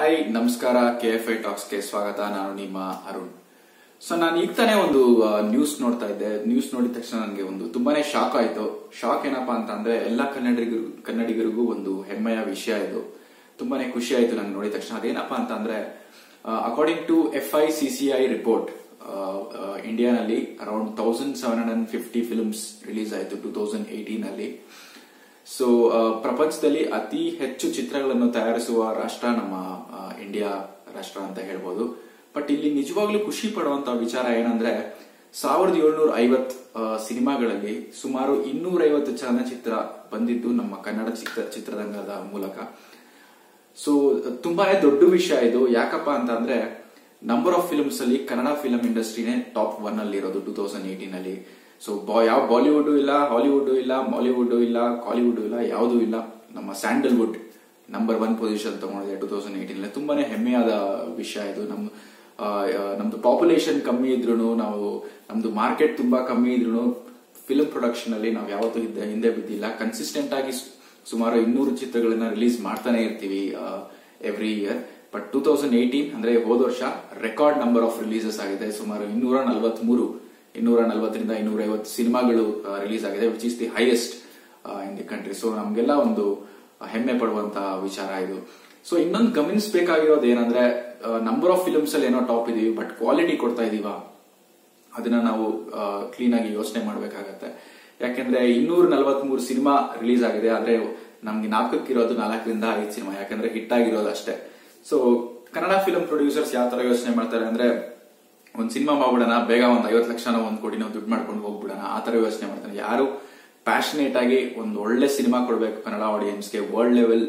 hi ನಮಸ್ಕಾರ K F I ಟಾಕ್ಸ್ಗೆ ಸ್ವಾಗತ ನಾನು ನಿಮ್ಮ ಅರುಣ್ ಸೊ ನಾನು ಈಗ ತಾನೇ ಒಂದು ನ್ಯೂಸ್ ನೋಡ್ತಾ ಇದ್ದೆ ನ್ಯೂಸ್ ನೋಡಿದ ತಕ್ಷಣ ನನಗೆ ಒಂದು ತುಂಬಾನೇ ಶಾಕ್ ಆಯ್ತು ಶಾಕ್ ಏನಪ್ಪಾ ಅಂತ ಅಂದ್ರೆ ಎಲ್ಲಾ ಕನ್ನಡಿಗರು ಕನ್ನಡಿಗರಿಗೂ ಒಂದು ಹೆಮ್ಮೆಯ ವಿಷಯ ಇದು ತುಂಬಾನೇ ಖುಷಿ ಆಯ್ತು ನಂಗೆ ನೋಡಿದ ತಕ್ಷಣ ಅದೇನಪ್ಪಾ ಅಂತ ಅಂದ್ರೆ according to F I C C I report ಇಂಡಿಯಾನಲ್ಲಿ around thousand seven hundred and fifty films release ಆಯಿತು ಟೂ ತೌಸಂಡ್ ಏಯ್ಟೀನ್ ಅಲ್ಲಿ ಸೊ ಪ್ರಪಂಚದಲ್ಲಿ ಅತಿ ಹೆಚ್ಚು ಚಿತ್ರಗಳನ್ನು ತಯಾರಿಸುವ ರಾಷ್ಟ್ರ ನಮ್ಮ ಆ, ಇಂಡಿಯಾ ರಾಷ್ಟ್ರ ಅಂತ ಹೇಳ್ಬೋದು ಬಟ್ ಇಲ್ಲಿ ನಿಜವಾಗ್ಲೂ ಖುಷಿ ಪಡುವಂತ ವಿಚಾರ ಏನಂದ್ರೆ ಸಾವಿರದ ಏಳ್ನೂರ ಐವತ್ ಸಿನಿಮಾಗಳಲ್ಲಿ ಸುಮಾರು ಇನ್ನೂರೈವತ್ತು ಚಲನಚಿತ್ರ ಬಂದಿದ್ದು ನಮ್ಮ ಕನ್ನಡ ಚಿತ್ರ ಚಿತ್ರರಂಗದ ಮೂಲಕ ಸೊ ತುಂಬಾನೇ ದೊಡ್ಡ ವಿಷಯ ಇದು ಯಾಕಪ್ಪ ಅಂತ ಅಂದ್ರೆ ನಂಬರ್ ಆಫ್ ಫಿಲ್ಮ್ಸ್ ಅಲ್ಲಿ ಕನ್ನಡ ಫಿಲ್ಮ್ ಇಂಡಸ್ಟ್ರಿನೇ ಟಾಪ್ ಒನ್ ಅಲ್ಲಿ ಇರೋದು ಟೂ ತೌಸಂಡ್ ಏಟೀನ್ ಅಲ್ಲಿ ಸೊ ಯಾವ ಬಾಲಿವುಡ್ ಇಲ್ಲ ಹಾಲಿವುಡ್ ಇಲ್ಲ ಮಾಲಿವುಡ್ ಇಲ್ಲ ಕಾಲಿವುಡ್ ಇಲ್ಲ ಯಾವುದೂ ಇಲ್ಲ ನಮ್ಮ ಸ್ಯಾಂಡಲ್ವುಡ್ ನಂಬರ್ ಒನ್ ಪೊಸಿಷನ್ ತಗೊಂಡಿದೆ ಟೂ ತೌಸಂಡ್ ಏಟೀನ್ ಅಲ್ಲಿ ತುಂಬಾನೇ ಹೆಮ್ಮೆಯಾದ ವಿಷಯ ಇದು ನಮ್ಮ ಆ, ಆ, ನಮ್ದು ಪಾಪ್ಯುಲೇಷನ್ ಕಮ್ಮಿ ಇದ್ರು ನಾವು ನಮ್ದು ಮಾರ್ಕೆಟ್ ತುಂಬಾ ಕಮ್ಮಿ ಇದ್ರು ಫಿಲ್ಮ್ ಪ್ರೊಡಕ್ಷನ್ ಅಲ್ಲಿ ನಾವು ಯಾವತ್ತೂ ಹಿಂದೆ ಹಿಂದೆ ಬಿದ್ದಿಲ್ಲ ಕನ್ಸಿಸ್ಟೆಂಟ್ ಆಗಿ ಸು- ಸುಮಾರು ಇನ್ನೂರು ಚಿತ್ರಗಳನ್ನ ರಿಲೀಸ್ ಮಾಡ್ತಾನೆ ಇರ್ತೀವಿ every year but two thousand eighteen ಅಂದ್ರೆ ಹೋದ ವರ್ಷ ರೆಕಾರ್ಡ್ ನಂಬರ್ ಆಫ್ ರಿಲೀಸಸ್ ಆಗಿದೆ ಸುಮಾರು ಇನ್ನೂರ ನಲವತ್ಮೂರು ಇನ್ನೂರ ನಲವತ್ತರಿಂದ ಇನ್ನೂರ ಐವತ್ತು ಸಿನಿಮಾಗಳು ರಿಲೀಸ್ ಆಗಿದೆ which is the highest in the country so ನಮ್ಗೆಲ್ಲ ಒಂದು ಹೆಮ್ಮೆ ಪಡುವಂತ ವಿಚಾರ ಇದು ಸೊ ಇನ್ನೊಂದು ಗಮನಿಸಬೇಕಾಗಿರೋದು ಏನಂದ್ರೆ ನಂಬರ್ ಆಫ್ ಫಿಲ್ಮ್ಸ್ ಅಲ್ಲಿ ಏನೋ ಟಾಪ್ ಇದೀವಿ ಬಟ್ ಕ್ವಾಲಿಟಿ ಕೊಡ್ತಾ ಇದೀವಾ ಅದನ್ನ ನಾವು ಕ್ಲೀನ್ ಆಗಿ ಯೋಚನೆ ಮಾಡಬೇಕಾಗತ್ತೆ ಯಾಕೆಂದ್ರೆ ಇನ್ನೂರ ನಲವತ್ಮೂರು ಸಿನಿಮಾ ರಿಲೀಸ್ ಆಗಿದೆ ಆದ್ರೆ ನಮ್ಗೆ ನಾಲ್ಕಕ್ಕಿರೋದು ನಾಲ್ಕರಿಂದ ಐದು ಸಿನಿಮಾ ಯಾಕಂದ್ರೆ ಹಿಟ್ ಆಗಿರೋದು ಅಷ್ಟೇ ಸೊ ಕನ್ನಡ ಫಿಲ್ಮ್ ಪ್ರೊಡ್ಯೂಸರ್ಸ್ ಯಾವ ತರ ಯೋಚನೆ ಮಾಡ್ತಾರೆ ಅಂದ್ರೆ ಒಂದ್ ಸಿನಿಮಾ ಮಾಡ್ಬಿಡೋಣ ಬೇಗ ಒಂದ್ ಐವತ್ತು ಲಕ್ಷನ ಒಂದ್ ಕೋಟಿನೋ ದುಡ್ಡು ಮಾಡ್ಕೊಂಡು ಹೋಗ್ಬಿಡೋಣ ಆ ತರ ಯೋಚನೆ ಮಾಡ್ತಾರೆ ಯಾರು ಪ್ಯಾಷನೇಟ್ ಆಗಿ ಒಂದು ಒಳ್ಳೆ ಸಿನಿಮಾ ಕೊಡ್ಬೇಕು ಕನ್ನಡ ಆಡಿಯನ್ಸ್ಗೆ ವರ್ಲ್ಡ್ ಲೆವೆಲ್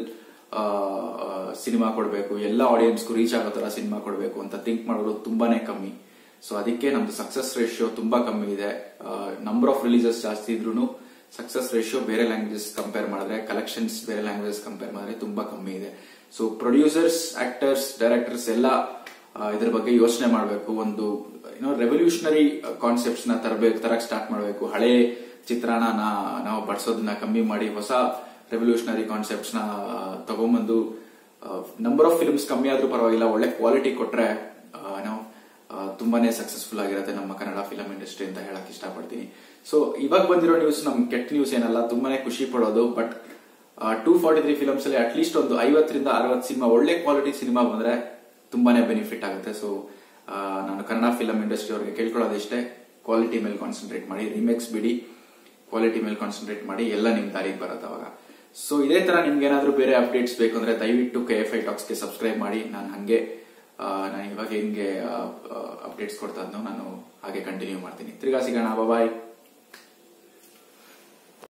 ಸಿನಿಮಾ ಕೊಡಬೇಕು ಎಲ್ಲ ಆಡಿಯನ್ಸ್ಗೂ ರೀಚ್ ಆಗೋ ತರ ಸಿನಿಮಾ ಕೊಡಬೇಕು ಅಂತ ಥಿಂಕ್ ಮಾಡೋದು ತುಂಬಾನೇ ಕಮ್ಮಿ ಸೊ ಅದಕ್ಕೆ ನಮ್ದು ಸಕ್ಸಸ್ ರೇಷಿಯೋ ತುಂಬಾ ಕಮ್ಮಿ ಇದೆ ನಂಬರ್ ಆಫ್ ರಿಲೀಸಸ್ ಜಾಸ್ತಿ ಇದ್ರೂ ಸಕ್ಸಸ್ ರೇಷಿಯೋ ಬೇರೆ ಲ್ಯಾಂಗ್ವೇಜಸ್ ಕಂಪೇರ್ ಮಾಡಿದ್ರೆ ಕಲೆಕ್ಷನ್ಸ್ ಬೇರೆ ಲ್ಯಾಂಗ್ವೇಜಸ್ ಕಂಪೇರ್ ಮಾಡಿದ್ರೆ ತುಂಬಾ ಕಮ್ಮಿ ಇದೆ ಸೊ ಪ್ರೊಡ್ಯೂಸರ್ಸ್ ಆಕ್ಟರ್ಸ್ ಡೈರೆಕ್ಟರ್ಸ್ ಎಲ್ಲ ಆ, ಇದ್ರ ಬಗ್ಗೆ ಯೋಚನೆ ಮಾಡಬೇಕು ಒಂದು ಏನೋ ರೆವಲ್ಯೂಷನರಿ ಕಾನ್ಸೆಪ್ಟ್ಸ್ ನ ತರಬೇಕು ತರಕ್ ಸ್ಟಾರ್ಟ್ ಮಾಡಬೇಕು ಹಳೆ ಚಿತ್ರನ ನಾ- ನಾವು ಬಡ್ಸೋದನ್ನ ಕಮ್ಮಿ ಮಾಡಿ ಹೊಸ ರೆವಲ್ಯೂಷನರಿ ಕಾನ್ಸೆಪ್ಟ್ಸ್ ನ ಆ, ತಗೊಂಬಂದು ನಂಬರ್ ಆಫ್ ಫಿಲ್ಮ್ಸ್ ಕಮ್ಮಿ ಆದ್ರೂ ಪರವಾಗಿಲ್ಲ ಒಳ್ಳೆ ಕ್ವಾಲಿಟಿ ಕೊಟ್ರೆ ಆ, ಏನೋ ಆ, ತುಂಬಾನೇ ಸಕ್ಸಸ್ಫುಲ್ ಆಗಿರುತ್ತೆ ನಮ್ಮ ಕನ್ನಡ ಫಿಲಂ ಇಂಡಸ್ಟ್ರಿ ಅಂತ ಹೇಳಕ್ ಇಷ್ಟಪಡ್ತೀನಿ ಸೊ ಇವಾಗ ಬಂದಿರೋ ನ್ಯೂಸ್ ನಮ್ ಕೆಟ್ಟ ನ್ಯೂಸ್ ಏನಲ್ಲ ತುಂಬಾನೇ ಖುಷಿ ಪಡೋದು but two forty three films ಅಲ್ಲಿ ಅಟ್ಲೀಸ್ಟ್ ಒಂದು ಐವತ್ತರಿಂದ ಅರವತ್ತು ಸಿನಿಮಾ ಒಳ್ಳೆ ಕ್ವಾಲಿಟಿ ಸಿನಿಮಾ ಬಂದ್ರೆ ತುಂಬಾನೇ ಬೆನಿಫಿಟ್ ಆಗುತ್ತೆ ಸೊ ನಾನು ಕನ್ನಡ ಫಿಲಂ ಇಂಡಸ್ಟ್ರಿ ಅವರಿಗೆ ಕೇಳ್ಕೊಳ್ಳೋದಿಷ್ಟೇ ಕ್ವಾಲಿಟಿ ಮೇಲೆ ಕಾನ್ಸಂಟ್ರೇಟ್ ಮಾಡಿ ರಿಮೇಕ್ಸ್ ಬಿಡಿ ಕ್ವಾಲಿಟಿ ಮೇಲೆ ಕಾನ್ಸಂಟ್ರೇಟ್ ಮಾಡಿ ಎಲ್ಲ ನಿಮ್ ದಾರಿಗೆ ಬರುತ್ತೆ ಅವಾಗ ಸೊ ಇದೇ ತರ ನಿಮ್ಗೆ ಏನಾದ್ರೂ ಬೇರೆ ಅಪ್ಡೇಟ್ಸ್ ಬೇಕು ಅಂದ್ರೆ ದಯವಿಟ್ಟು ಕೆ ಎಫ್ ಐ ಟಾಕ್ಸ್ಗೆ ಸಬ್ಸ್ಕ್ರೈಬ್ ಮಾಡಿ ನಾನು ಹಂಗೆ ಆ, ನಾನು ಇವಾಗ ಹೆಂಗೆ ಅಪ್ಡೇಟ್ಸ್ ಕೊಡ್ತಾ ಇದ್ನೋ ನಾನು ಹಾಗೆ ಕಂಟಿನ್ಯೂ ಮಾಡ್ತೀನಿ ತಿರ್ಗಾ ಸಿಗೋಣ ಬಾಯ್